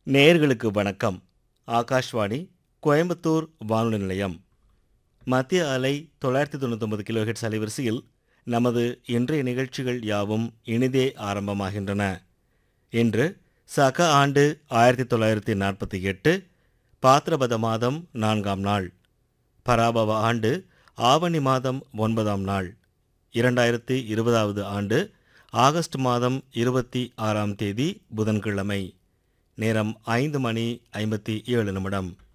நேயர்களுக்கு வணக்கம் ஆகாஷ்வாணி கோயம்புத்தூர் வானொலி நிலையம் மத்திய அலை தொள்ளாயிரத்தி தொண்ணூத்தொன்பது கிலோஹெட்ஸ் அலைவரிசையில் நமது இன்றைய நிகழ்ச்சிகள் யாவும் இனிதே ஆரம்பமாகின்றன இன்று சக ஆண்டு ஆயிரத்தி தொள்ளாயிரத்தி நாற்பத்தி எட்டு பாத்திரபத மாதம் நான்காம் நாள் பராபவ ஆண்டு ஆவணி மாதம் ஒன்பதாம் நாள் இரண்டாயிரத்தி இருபதாவது ஆண்டு ஆகஸ்ட் மாதம் இருபத்தி ஆறாம் தேதி புதன்கிழமை நேரம் ஐந்து மணி ஐம்பத்தி ஏழு நிமிடம்